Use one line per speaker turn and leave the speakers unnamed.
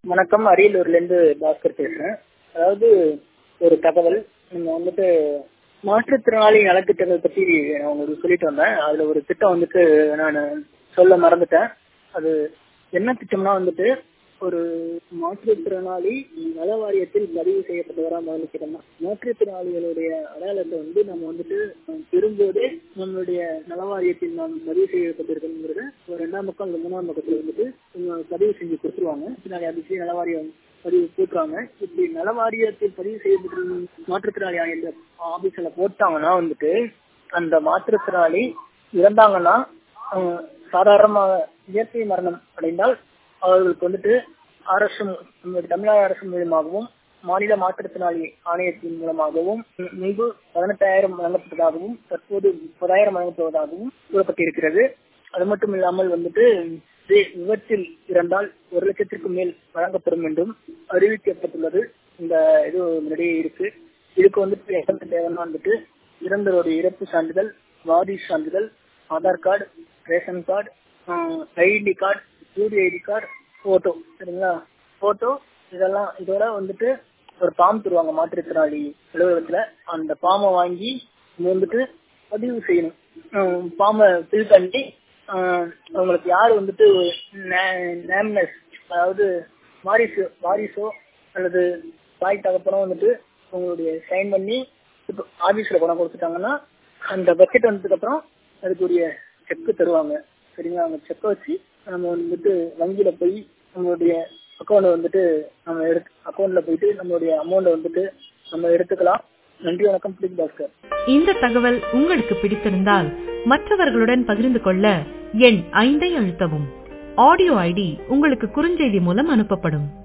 வணக்கம் அரியலூர்ல இருந்து பாஸ்கர் பேசுறேன் அதாவது ஒரு தகவல் நம்ம வந்துட்டு மாற்றுத்திறனாளி நலத்திட்டங்கள் பத்தி நான் உங்களுக்கு சொல்லிட்டு வந்தேன் அதுல ஒரு திட்டம் வந்துட்டு நான் சொல்ல மறந்துட்டேன் அது என்ன திட்டம்னா வந்துட்டு ஒரு மாற்றுத்திறனாளி நல வாரியத்தில் பதிவு செய்யப்பட்டவரா கவனிக்கிறோம் மாற்றுத்திறனாளிகளுடைய அடையாளத்தை வந்து நம்ம வந்துட்டு பெறும்போதே நம்மளுடைய நல வாரியத்தில் நாம் பதிவு செய்யப்பட்டிருக்கோங்கிறத ஒரு ரெண்டாம் பக்கம் அல்லது மூணாம் பக்கத்துல வந்துட்டு இவங்க பதிவு செஞ்சு கொடுத்துருவாங்க பின்னாடி அதிசய நல வாரியம் பதிவு போட்டுருவாங்க இப்படி நல வாரியத்தில் பதிவு செய்யப்பட்டு மாற்றுத்திறனாளி ஆணையர் ஆபீஸ்ல போட்டாங்கன்னா வந்துட்டு அந்த மாற்றுத்திறனாளி இறந்தாங்கன்னா சாதாரணமாக இயற்கை மரணம் அடைந்தால் அவர்களுக்கு வந்துட்டு அரசு தமிழக அரசு மூலமாகவும் மாநில மாற்றுத்திறனாளி ஆணையத்தின் மூலமாகவும் முன்பு பதினெட்டாயிரம் வழங்கப்பட்டதாகவும் தற்போது முப்பதாயிரம் வழங்கப்படுவதாகவும் கூறப்பட்டிருக்கிறது அது மட்டும் இல்லாமல் வந்துட்டு விபத்தில் இறந்தால் ஒரு லட்சத்திற்கு மேல் வழங்கப்படும் என்றும் அறிவிக்கப்பட்டுள்ளது இந்த இது முன்னாடியே இருக்கு இதுக்கு வந்துட்டு என்ன தேவைன்னா வந்துட்டு இறந்தவருடைய இறப்பு சான்றிதழ் வாரிசு சான்றிதழ் Aadhaar card ration card ID card UD ID card photo சரிங்களா போட்டோ இதெல்லாம் இதோட வந்துட்டு ஒரு ஃபார்ம் தருவாங்க மாற்றுத்திறனாளி அலுவலகத்துல அந்த ஃபார்மை வாங்கி வந்துட்டு பதிவு செய்யணும் ஃபார்மை ஃபில் பண்ணி அவங்களுக்கு யார் வந்துட்டு நேம்னஸ் அதாவது வாரிசு வாரிசோ அல்லது தாய் தகப்பனோ வந்துட்டு உங்களுடைய சைன் பண்ணி இப்போ ஆபீஸ்ல பணம் கொடுத்துட்டாங்கன்னா அந்த பட்ஜெட் வந்ததுக்கு அப்புறம் அதுக்குரிய செக்கு தருவாங்க சரிங்களா அவங்க செக்கை வச்சு நம்ம வந்துட்டு வங்கியில போய் நம்மளுடைய அக்கௌண்ட் வந்துட்டு நம்ம எடுத்து அக்கௌண்ட்ல போயிட்டு நம்மளுடைய அமௌண்ட் வந்துட்டு நம்ம எடுத்துக்கலாம் நன்றி வணக்கம் பிடிக் பாஸ்கர்
இந்த தகவல் உங்களுக்கு பிடித்திருந்தால் மற்றவர்களுடன் பகிர்ந்து கொள்ள எண் ஐந்தை அழுத்தவும் ஆடியோ ஐடி உங்களுக்கு குறுஞ்செய்தி மூலம் அனுப்பப்படும்